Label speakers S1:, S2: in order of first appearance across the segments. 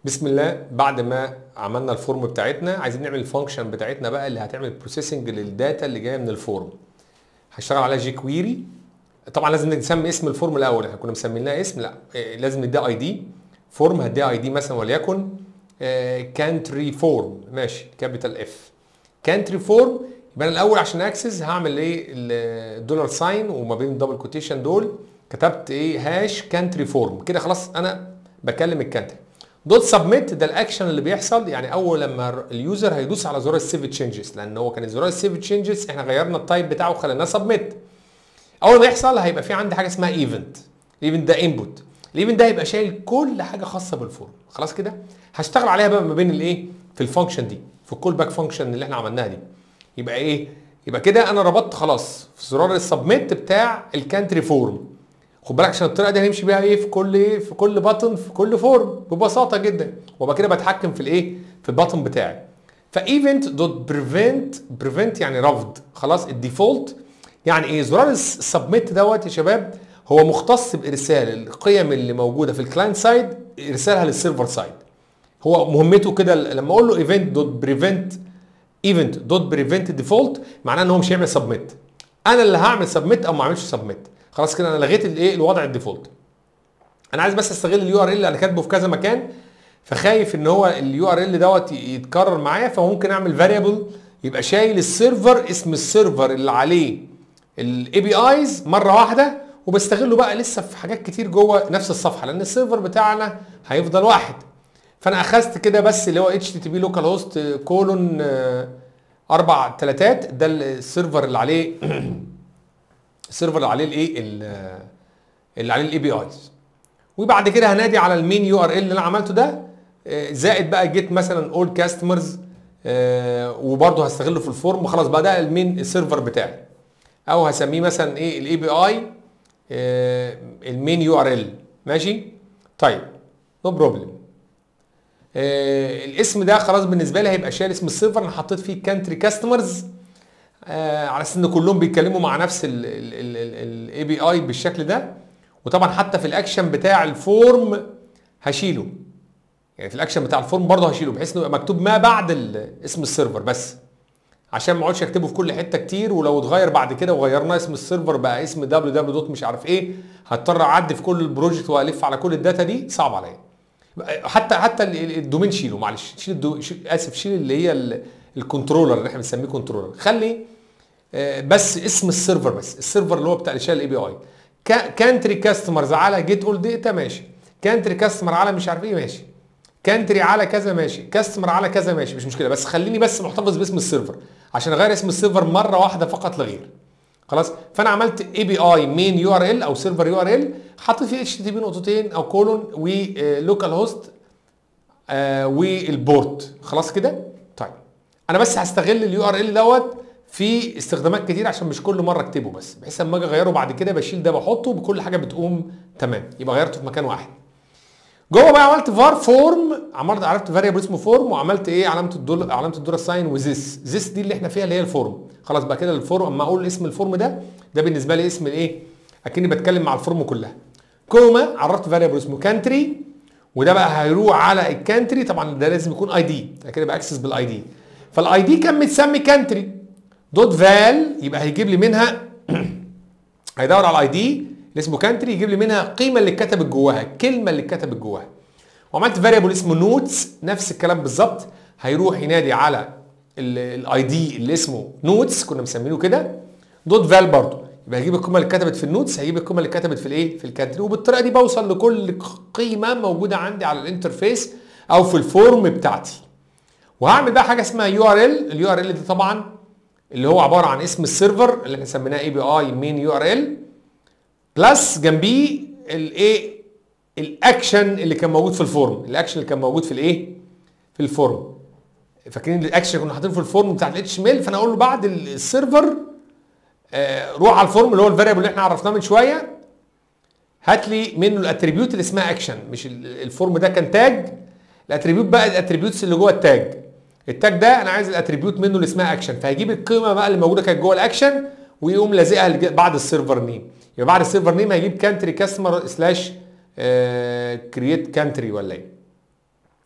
S1: بسم الله بعد ما عملنا الفورم بتاعتنا عايزين نعمل الفانكشن بتاعتنا بقى اللي هتعمل بروسيسنج للداتا اللي جايه من الفورم هشتغل على جي كويري طبعا لازم نسمي اسم الفورم الاول احنا كنا مسميناه اسم لا إيه، لازم نديها اي دي فورم هديها اي دي مثلا وليكن كانتري فورم ماشي كابيتال اف كانتري فورم يبقى انا الاول عشان اكسس هعمل ايه الدولار ساين وما بين الدبل كوتيشن دول كتبت ايه هاش كانتري فورم كده خلاص انا بكلم الكانتري دوت سبميت ده الاكشن اللي بيحصل يعني اول لما اليوزر هيدوس على زرار السيف تشينجز لان هو كان زرار السيف تشينجز احنا غيرنا التايب بتاعه وخليناه سبميت اول ما يحصل هيبقى في عندي حاجه اسمها ايفنت الايفنت ده انبوت الايفنت ده هيبقى شايل كل حاجه خاصه بالفورم خلاص كده هشتغل عليها بقى ما بين الايه في الفانكشن دي في الكول باك فانكشن اللي احنا عملناها دي يبقى ايه يبقى كده انا ربطت خلاص في زرار السبميت بتاع الكانتري فورم خد بالك عشان الطريقه دي هنمشي بيها ايه في كل ايه في كل باتن في كل فورم ببساطه جدا وابقى كده بتحكم في الايه في الباتن بتاعي فايفنت دوت بريفنت بريفنت يعني رفض خلاص الديفولت يعني ايه زرار السبميت دوت يا شباب هو مختص بارسال القيم اللي موجوده في الكلاينت سايد ارسالها للسيرفر سايد هو مهمته كده لما اقول له ايفنت دوت بريفنت ايفنت دوت بريفنت ديفولت معناه ان هو مش هيعمل سبميت انا اللي هعمل سبميت او ما اعملش سبميت خلاص كده انا لغيت الايه الوضع الديفولت انا عايز بس استغل اليو ار ال اللي انا كاتبه في كذا مكان فخايف ان هو اليو ار ال دوت يتكرر معايا فممكن اعمل فاريبل يبقى شايل السيرفر اسم السيرفر اللي عليه الاي بي ايز مره واحده وبستغله بقى لسه في حاجات كتير جوه نفس الصفحه لان السيرفر بتاعنا هيفضل واحد فانا اخذت كده بس اللي هو اتش تي تي بي لوكال هوست كولون اربع تلاتات ده السيرفر اللي عليه السيرفر اللي عليه الايه اللي عليه الاي بي ايز وبعد كده هنادي على المين يو ار ال اللي انا عملته ده زائد بقى جيت مثلا اول كاستمرز وبرده هستغله في الفورم خلاص بقى ده المين السيرفر بتاعي او هسميه مثلا ايه الاي بي اي المين يو ار ال ماشي طيب نو no بروبلم الاسم ده خلاص بالنسبه لي هيبقى شايل اسم السيرفر انا حطيت فيه كانتري كاستمرز آه على اساس ان كلهم بيتكلموا مع نفس الاي بي اي بالشكل ده وطبعا حتى في الاكشن بتاع الفورم هشيله يعني في الاكشن بتاع الفورم برضه هشيله بحيث انه يبقى مكتوب ما بعد اسم السيرفر بس عشان ما اقعدش اكتبه في كل حته كتير ولو اتغير بعد كده وغيرنا اسم السيرفر بقى اسم دبليو دبليو دوت مش عارف ايه هضطر اعدي في كل البروجكت والف على كل الداتا دي صعب عليا حتى حتى الدومين شيله معلش شيل الدو... شيل اسف شيل اللي هي الكنترولر اللي احنا بنسميه كنترولر خلي بس اسم السيرفر بس السيرفر اللي هو بتاع اللي شايل الاي بي اي كانتري كاستمرز على جيت اول داتا ماشي كانتري كاستمر على مش عارف ايه ماشي كانتري على كذا ماشي كاستمر على كذا ماشي مش مشكله بس خليني بس محتفظ باسم السيرفر عشان اغير اسم السيرفر مره واحده فقط لا غير خلاص فانا عملت اي بي اي مين يو ار ال او سيرفر يو ار ال حطيت فيه اتش تي بي نقطتين او كولون ولوكال هوست والبورت خلاص كده طيب انا بس هستغل اليو ار ال دوت في استخدامات كتير عشان مش كل مره اكتبه بس بحيث اما اجي اغيره بعد كده بشيل ده بحطه بكل حاجه بتقوم تمام يبقى غيرته في مكان واحد جوه بقى عملت فار فورم عملت عرفت فاريبل اسمه فورم وعملت ايه علامه الدولار علامه الدولار ساين وذيس ذيس دي اللي احنا فيها اللي هي الفورم خلاص بقى كده الفورم اما اقول اسم الفورم ده ده بالنسبه لي اسم الايه اكني بتكلم مع الفورم كلها كوما عرفت فاريبل اسمه كانتري وده بقى هيروح على الكانتري طبعا ده لازم يكون اي دي كده باكسس بالاي دي فالاي دي كان متسمي كانتري دوت فال يبقى هيجيب لي منها هيدور على الاي دي اللي اسمه كانتري يجيب لي منها القيمه اللي اتكتبت جواها الكلمه اللي اتكتبت جواها وعملت فاريبل اسمه نوتس نفس الكلام بالظبط هيروح ينادي على الاي دي اللي اسمه نوتس كنا مسمينه كده دوت فال برضه يبقى هيجيب القيمه اللي اتكتبت في النوتس هيجيب القيمه اللي اتكتبت في الايه في الكانتري وبالطريقه دي بوصل لكل قيمه موجوده عندي على الانترفيس او في الفورم بتاعتي وهعمل بقى حاجه اسمها يو ار ال اليو ار ال دي طبعا اللي هو عباره عن اسم السيرفر اللي احنا سميناه اي بي اي مين يو ار ال بلس جنبيه الايه الاكشن اللي كان موجود في الفورم الاكشن اللي كان موجود في الايه في الفورم فاكرين الاكشن اللي كنا حاطينه في الفورم بتاع الاتش ام ال فانا اقول له بعد السيرفر آه روح على الفورم اللي هو الفاريبل اللي احنا عرفناه من شويه هات لي منه الاتريبيوت اللي اسمها اكشن مش الفورم ده كان تاج الاتريبيوت بقى الاتريبيوتس اللي جوه التاج التاج ده انا عايز الاتريبيوت منه اللي اسمها اكشن فهيجيب القيمه بقى اللي موجوده كانت جوه الاكشن ويقوم لازقها بعد السيرفر نيم يبقى بعد السيرفر نيم هيجيب كانتري كاستمر سلاش كرييت كانتري ولا ايه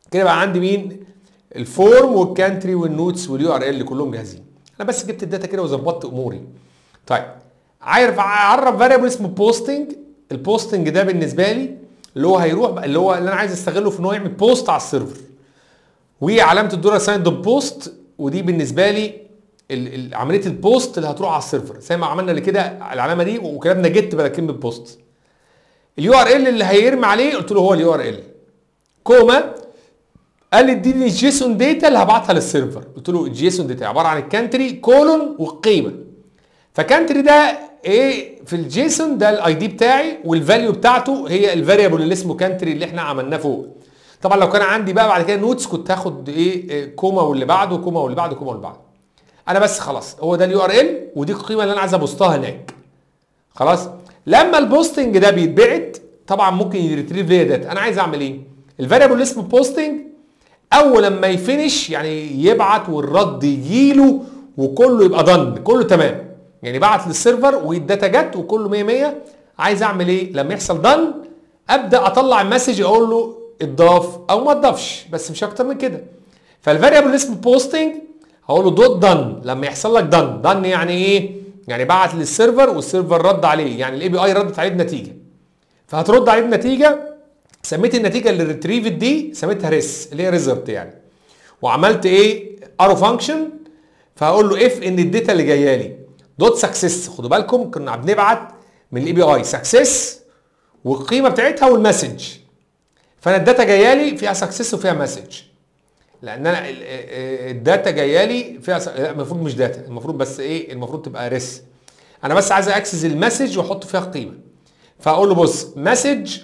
S1: كده بقى عندي مين الفورم والكانتري والنوتس واليو ار ال كلهم جاهزين انا بس جبت الداتا كده وظبطت اموري طيب عارف اعرف فاريبل اسمه بوستنج البوستنج ده بالنسبه لي اللي هو هيروح بقى اللي هو اللي انا عايز استغله في ان هو يعمل بوست على السيرفر وعلامه الدولار ساين دوت بوست ودي بالنسبه لي ال- ال- عمليه البوست اللي هتروح على السيرفر زي ما عملنا اللي كده العلامه دي وكتبنا جيت بدل كلمه بوست اليو ار ال اللي هيرمي عليه قلت له هو اليو ار ال كوما قال لي اديني الجيسون داتا اللي هبعتها للسيرفر قلت له الجيسون داتا عباره عن الكانتري كولون والقيمه فكانتري ده ايه في الجيسون ده الاي دي بتاعي والفاليو بتاعته هي الفاريبل اللي اسمه كانتري اللي احنا عملناه فوق طبعا لو كان عندي بقى بعد كده نوتس كنت هاخد ايه إيه، كوما واللي بعده كوما واللي بعده كوما واللي بعده انا بس خلاص هو ده اليو ار ال ودي القيمه اللي انا عايز ابوستها هناك خلاص لما البوستنج ده بيتبعت طبعا ممكن يريتريف ليا داتا انا عايز اعمل ايه الفاريبل اللي اسمه بوستنج اول لما يفنش يعني يبعت والرد يجيله وكله يبقى دن كله تمام يعني بعت للسيرفر والداتا جت وكله 100 100 عايز اعمل ايه لما يحصل دن ابدا اطلع المسج اقول له اتضاف او ما اتضافش بس مش اكتر من كده فالفاريبل اللي اسمه بوستنج هقول له دوت دن لما يحصل لك دن دن يعني ايه يعني بعت للسيرفر والسيرفر رد عليه يعني الاي بي اي ردت عليه بنتيجه فهترد عليه بنتيجه سميت النتيجه اللي ريتريفت دي سميتها ريس اللي هي ريزلت يعني وعملت ايه ارو فانكشن فهقول له اف ان الداتا اللي جايه لي دوت سكسس خدوا بالكم كنا بنبعت من الاي بي اي سكسس والقيمه بتاعتها والمسج فانا الداتا جايه لي فيها سكسس وفيها مسج لان انا ال- ال- الداتا جايه لي فيها س- لا المفروض مش داتا المفروض بس ايه المفروض تبقى ريس انا بس عايز اكسس المسج واحط فيها قيمه فاقول له بص مسج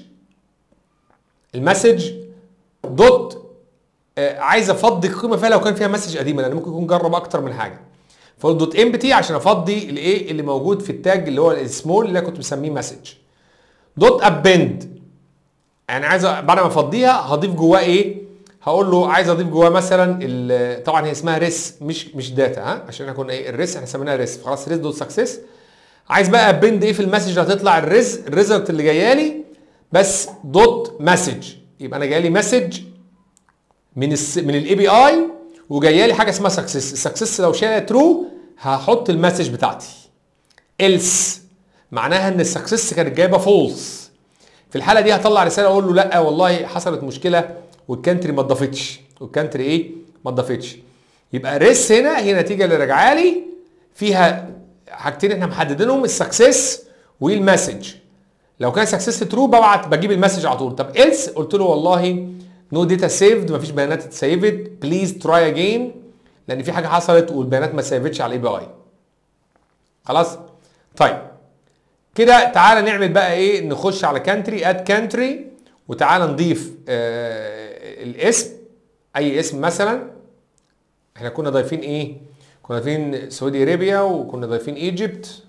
S1: المسج دوت آه، عايز افضي القيمه فيها لو كان فيها مسج قديمه لان ممكن يكون جرب اكتر من حاجه فقلت دوت امبتي عشان افضي الايه اللي موجود في التاج اللي هو السمول اللي انا كنت مسميه مسج دوت ابند يعني عايز أ- بعد ما افضيها هضيف جواه ايه هقول له عايز اضيف جواه مثلا ال- طبعا هي اسمها ريس مش مش داتا ها عشان احنا كنا ايه الريس احنا سميناها ريس خلاص ريس دوت سكسس عايز بقى ابند ايه في المسج اللي هتطلع الريز الريزلت اللي جايه لي بس دوت مسج يبقى انا جاي لي مسج من الس... من الاي بي اي وجايه لي حاجه اسمها سكسس السكسس لو شايله ترو هحط المسج بتاعتي else معناها ان السكسس كانت جايبه فولس في الحاله دي هطلع رساله اقول له لا والله حصلت مشكله والكانتري ما اتضافتش والكانتري ايه ما اتضافتش يبقى ريس هنا هي النتيجه اللي راجعه لي فيها حاجتين احنا محددينهم السكسس والمسج لو كان سكسس ترو ببعت بجيب المسج على طول طب ايلس قلت له والله نو داتا سيفد مفيش بيانات اتسيفد بليز تراي اجين لان في حاجه حصلت والبيانات ما سيفتش على الاي بي اي خلاص طيب كده تعالى نعمل بقى ايه نخش على كانتري اد كانتري وتعالى نضيف آه الاسم اي اسم مثلا احنا كنا ضايفين ايه كنا ضايفين سعودي ارابيا وكنا ضايفين ايجيبت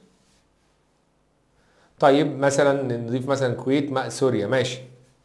S1: طيب مثلا نضيف مثلا الكويت مع سوريا ماشي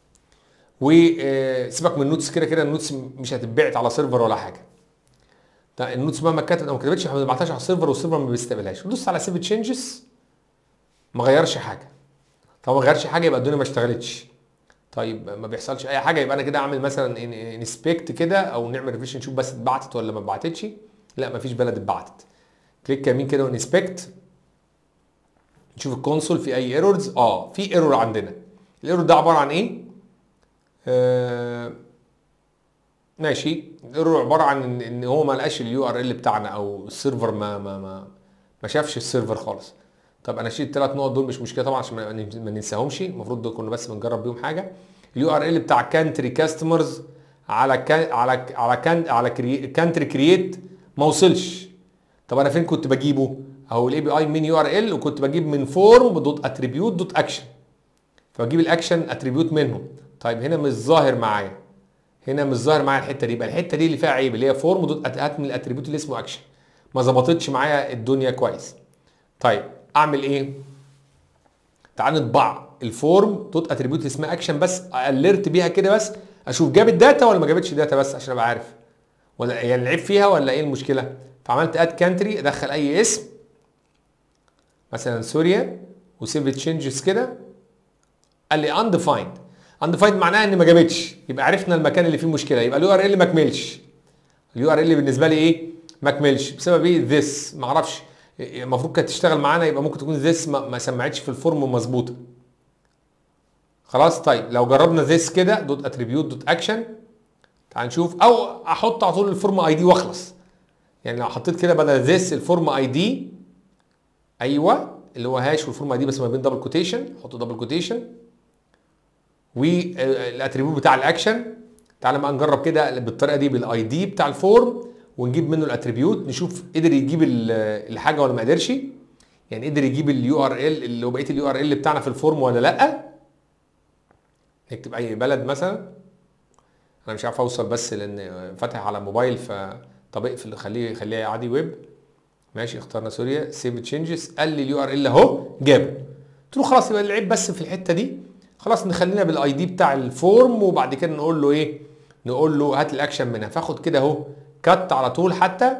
S1: وسيبك من النوتس كده كده النوتس مش هتتبعت على سيرفر ولا حاجه طيب النوتس مهما كتبت او ما كتبتش احنا ما بنبعتهاش على السيرفر والسيرفر ما بيستقبلهاش ندوس على سيف تشينجز ما غيرش حاجه طب ما غيرش حاجه يبقى الدنيا ما اشتغلتش طيب ما بيحصلش اي حاجه يبقى انا كده اعمل مثلا انسبكت كده او نعمل ريفيشن نشوف بس اتبعتت ولا ما اتبعتتش لا ما فيش بلد اتبعتت كليك يمين كده ونسبكت نشوف الكونسول في اي ايرورز اه في ايرور عندنا الايرور ده عباره عن ايه آه ماشي الايرور عباره عن ان, إن هو ما لقاش اليو ار ال بتاعنا او السيرفر ما ما ما ما شافش السيرفر خالص طب انا شيل الثلاث نقط دول مش مشكله طبعا عشان ما ما ننساهمش المفروض دول كنا بس بنجرب بيهم حاجه اليو ار ال بتاع كانتري كاستمرز على كان على على كان على كانتري كرييت ما وصلش طب انا فين كنت بجيبه اهو الاي بي اي من يو ار ال وكنت بجيب من فورم دوت اتريبيوت دوت اكشن فبجيب الاكشن اتريبيوت منهم طيب هنا مش ظاهر معايا هنا مش ظاهر معايا الحته دي يبقى الحته دي اللي فيها عيب اللي هي فورم دوت هات من الاتريبيوت اللي اسمه اكشن ما ظبطتش معايا الدنيا كويس طيب اعمل ايه تعال نطبع الفورم دوت اتريبيوت اسمها اكشن بس الرت بيها كده بس اشوف جابت داتا ولا ما جابتش داتا بس عشان ابقى عارف ولا يعني العيب فيها ولا ايه المشكله فعملت اد كانتري ادخل اي اسم مثلا سوريا وسيف تشينجز كده قال لي undefined undefined معناها ان ما جابتش يبقى عرفنا المكان اللي فيه مشكله يبقى اليو ار ال ما كملش اليو ار ال بالنسبه لي ايه ما كملش بسبب ايه this ما اعرفش المفروض كانت تشتغل معانا يبقى ممكن تكون this ما, ما سمعتش في الفورم مظبوطه خلاص طيب لو جربنا this كده دوت اتريبيوت دوت اكشن تعال نشوف او احط على طول الفورم اي دي واخلص يعني لو حطيت كده بدل this الفورم اي دي ايوه اللي هو هاش والفورم اي دي بس ما بين دبل كوتيشن احط دبل كوتيشن والاتريبيوت بتاع الاكشن تعالى بقى نجرب كده بالطريقه دي بالاي دي بتاع الفورم ونجيب منه الاتريبيوت نشوف قدر يجيب الحاجه ولا ما قدرش يعني قدر يجيب اليو ار ال اللي هو بقيه اليو ار ال بتاعنا في الفورم ولا لا نكتب اي بلد مثلا انا مش عارف اوصل بس لان فاتح على موبايل ف طب اقفل خليه خليه عادي ويب ماشي اخترنا سوريا سيف تشينجز قال لي اليو ار ال اهو جابه قلت له خلاص يبقى العيب بس في الحته دي خلاص نخلينا بالاي دي بتاع الفورم وبعد كده نقول له ايه نقول له هات الاكشن منها فاخد كده اهو كات على طول حتى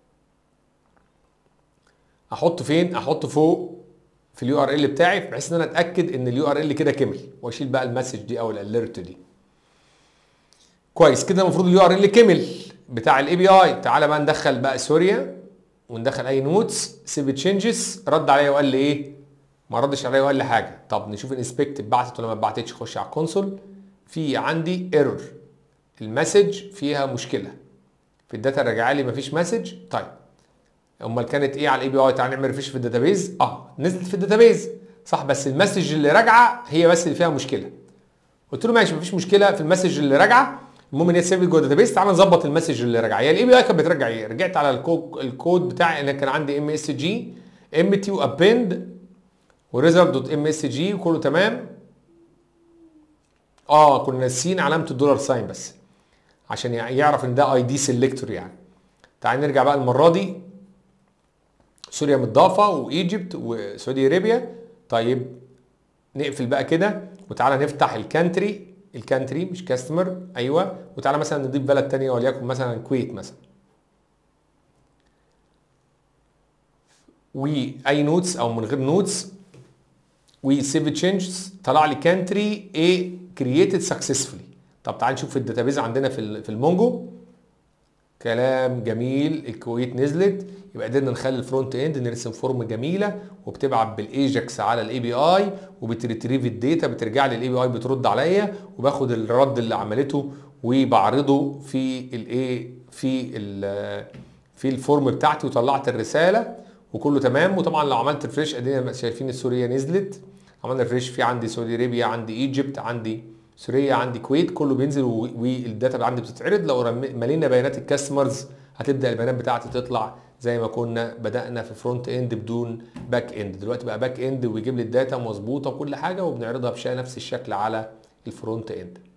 S1: احطه فين احطه فوق في اليو ار ال بتاعي بحيث ان انا اتاكد ان اليو ار ال كده كمل واشيل بقى المسج دي او الاليرت دي كويس كده المفروض اليو ار ال كمل بتاع الاي بي اي تعالى بقى ندخل بقى سوريا وندخل اي نوتس سيف تشينجز رد عليا وقال لي ايه ما ردش عليا وقال لي حاجه طب نشوف الانسبكت اتبعتت ولا ما اتبعتتش خش على الكونسول في عندي ايرور المسج فيها مشكله في الداتا راجعه لي مفيش مسج طيب امال كانت ايه على الاي بي اي تعالى نعمل ريفريش في الداتابيز اه نزلت في الداتابيز صح بس المسج اللي راجعه هي بس اللي فيها مشكله قلت له ماشي مفيش مشكله في المسج اللي راجعه المهم ان هي سيفت جوه الداتابيز تعالى نظبط المسج اللي راجعه هي الاي بي اي كانت بترجع ايه رجعت على الكود, الكود بتاعي انا كان عندي ام اس جي ام تي وابند وريزلت دوت ام اس جي وكله تمام اه كنا ناسيين علامه الدولار ساين بس عشان يعرف ان ده اي دي سيلكتور يعني تعال نرجع بقى المره دي سوريا متضافه وايجيبت وسعودي ارابيا طيب نقفل بقى كده وتعالى نفتح الكانتري الكانتري مش كاستمر ايوه وتعالى مثلا نضيف بلد تانية وليكن مثلا الكويت مثلا واي نوتس او من غير نوتس وسيف تشينجز طلع لي كانتري ايه كرييتد سكسسفولي طب تعال نشوف الداتابيز عندنا في في المونجو كلام جميل الكويت نزلت يبقى قدرنا نخلي الفرونت اند نرسم فورم جميله وبتبعت بالايجكس على الاي بي اي وبتريتريف الداتا بترجع لي الاي بي اي بترد عليا وباخد الرد اللي عملته وبعرضه في الايه في ال في الفورم بتاعتي وطلعت الرساله وكله تمام وطبعا لو عملت ريفريش ادينا شايفين السوريه نزلت عملنا ريفريش في عندي سعودي ارابيا عندي ايجيبت عندي سوريا عندي كويت كله بينزل والداتا اللي عندي بتتعرض لو ملينا بيانات الكاستمرز هتبدا البيانات بتاعتي تطلع زي ما كنا بدانا في فرونت اند بدون باك اند دلوقتي بقى باك اند ويجيب لي الداتا مظبوطه وكل حاجه وبنعرضها بنفس الشكل على الفرونت اند